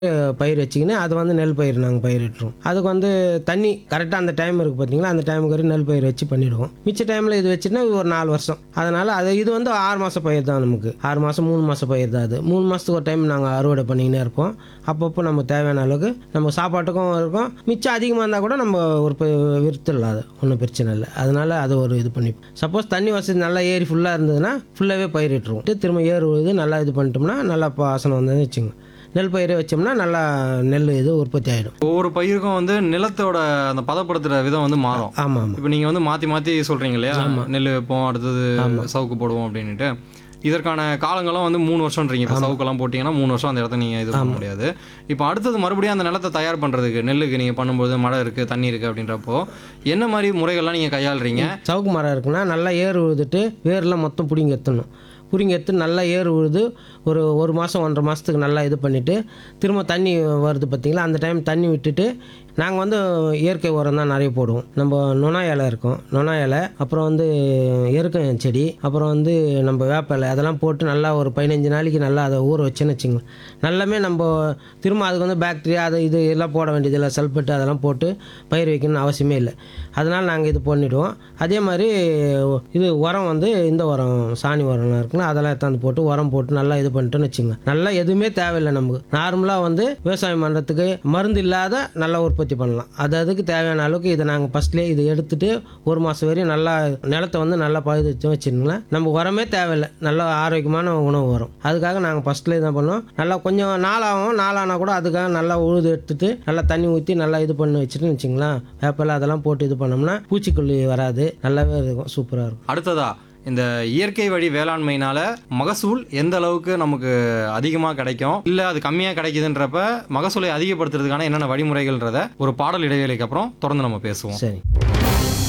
பயிர் வச்சுக்கின்னு அது வந்து நெல் பயிர் நாங்கள் பயிரிட்டுருவோம் அதுக்கு வந்து தண்ணி கரெக்டாக அந்த டைம் இருக்குது பார்த்தீங்களா அந்த டைமுக்கு வரையும் நெல் பயிர் வச்சு பண்ணிடுவோம் மிச்ச டைமில் இது வச்சுன்னா ஒரு நாலு வருஷம் அதனால் அது இது வந்து ஆறு மாதம் பயிர் தான் நமக்கு ஆறு மாதம் மூணு மாதம் பயிர் தான் அது மூணு மாதத்துக்கு ஒரு டைம் நாங்கள் அறுவடை பண்ணிக்கினே இருப்போம் அப்பப்போ நம்ம தேவையான அளவுக்கு நம்ம சாப்பாட்டுக்கும் இருக்கும் மிச்சம் அதிகமாக இருந்தால் கூட நம்ம ஒரு ப- விற்றுடலாம் அது ஒன்றும் பிரச்சனை இல்லை அதனால் அது ஒரு இது பண்ணி சப்போஸ் தண்ணி வசதி நல்லா ஏரி ஃபுல்லாக இருந்ததுன்னா ஃபுல்லாகவே பயிரிட்டுருவோம் திரும்ப ஏறு உழுது நல்லா இது பண்ணிட்டோம்னா நல்லா பாசனம் வந்ததுன்னு வச்சுங்க நெல் பயிரை வச்சோம்னா நல்லா நெல் இது உற்பத்தி ஆகிடும் ஒவ்வொரு பயிருக்கும் வந்து நிலத்தோட அந்த பதப்படுத்துற விதம் வந்து மாறும் ஆமாம் ஆமாம் இப்போ நீங்கள் வந்து மாற்றி மாற்றி சொல்கிறீங்க இல்லையா நெல் வைப்போம் அடுத்தது சவுக்கு போடுவோம் அப்படின்ட்டு இதற்கான காலங்களும் வந்து மூணு வருஷம்ன்றீங்க இப்போ சவுக்கெல்லாம் போட்டிங்கன்னா மூணு வருஷம் அந்த இடத்த நீங்கள் இது பண்ண முடியாது இப்போ அடுத்தது மறுபடியும் அந்த நிலத்தை தயார் பண்ணுறதுக்கு நெல்லுக்கு நீங்கள் பண்ணும்போது மழை இருக்குது தண்ணி இருக்குது அப்படின்றப்போ என்ன மாதிரி முறைகள்லாம் நீங்கள் கையாளுறீங்க சவுக்கு மரம் இருக்குன்னா நல்லா ஏர் உழுதுட்டு வேர்லாம் மொத்தம் பிடிங்கி எத்தணும் பிடிங்கி எடுத்து நல்லா ஏர் உழுது ஒரு ஒரு மாதம் ஒன்றரை மாதத்துக்கு நல்லா இது பண்ணிவிட்டு திரும்ப தண்ணி வருது பார்த்தீங்களா அந்த டைம் தண்ணி விட்டுட்டு நாங்கள் வந்து இயற்கை உரம் தான் நிறைய போடுவோம் நம்ம நொனா இலை இருக்கும் நொனா இலை அப்புறம் வந்து எருக்கம் செடி அப்புறம் வந்து நம்ம வேப்ப இலை அதெல்லாம் போட்டு நல்லா ஒரு பதினஞ்சு நாளைக்கு நல்லா அதை ஊற வச்சுன்னு வச்சுங்க நல்லாமே நம்ம திரும்ப அதுக்கு வந்து பாக்டீரியா அது இது எல்லாம் போட வேண்டியதில்லை சல்பேட்டு அதெல்லாம் போட்டு பயிர் வைக்கணும்னு அவசியமே இல்லை அதனால் நாங்கள் இது பண்ணிவிடுவோம் அதே மாதிரி இது உரம் வந்து இந்த உரம் சாணி உரம்லாம் இருக்குல்ல அதெல்லாம் எடுத்தாந்து போட்டு உரம் போட்டு நல்லா இது பண்ணிட்டோன்னு வச்சுங்க நல்லா எதுவுமே தேவையில்லை நமக்கு நார்மலாக வந்து விவசாயம் பண்ணுறதுக்கு மருந்து இல்லாத நல்லா உற்பத்தி பண்ணலாம் அது அதுக்கு தேவையான அளவுக்கு இதை நாங்கள் ஃபஸ்ட்லேயே இதை எடுத்துட்டு ஒரு மாதம் வரையும் நல்லா நிலத்தை வந்து நல்லா பழுது வச்சுருங்களேன் நம்ம உரமே தேவையில்லை நல்ல ஆரோக்கியமான உணவு வரும் அதுக்காக நாங்கள் ஃபஸ்ட்லேயே என்ன பண்ணோம் நல்லா கொஞ்சம் நாளாகும் நாளானா கூட அதுக்காக நல்லா உழுது எடுத்துட்டு நல்லா தண்ணி ஊற்றி நல்லா இது பண்ணி வச்சுட்டு வச்சுங்களேன் வேப்பிலை அதெல்லாம் போட்டு இது பண்ணோம்னா பூச்சிக்கொல்லி வராது நல்லாவே இருக்கும் சூப்பராக இருக்கும் அடுத்ததா இந்த இயற்கை வழி வேளாண்மையினால மகசூல் எந்த அளவுக்கு நமக்கு அதிகமாக கிடைக்கும் இல்லை அது கம்மியாக கிடைக்குதுன்றப்ப மகசூலை அதிகப்படுத்துறதுக்கான என்னென்ன வழிமுறைகள்ன்றத ஒரு பாடல் இடைவேளைக்கு அப்புறம் தொடர்ந்து நம்ம பேசுவோம் சரி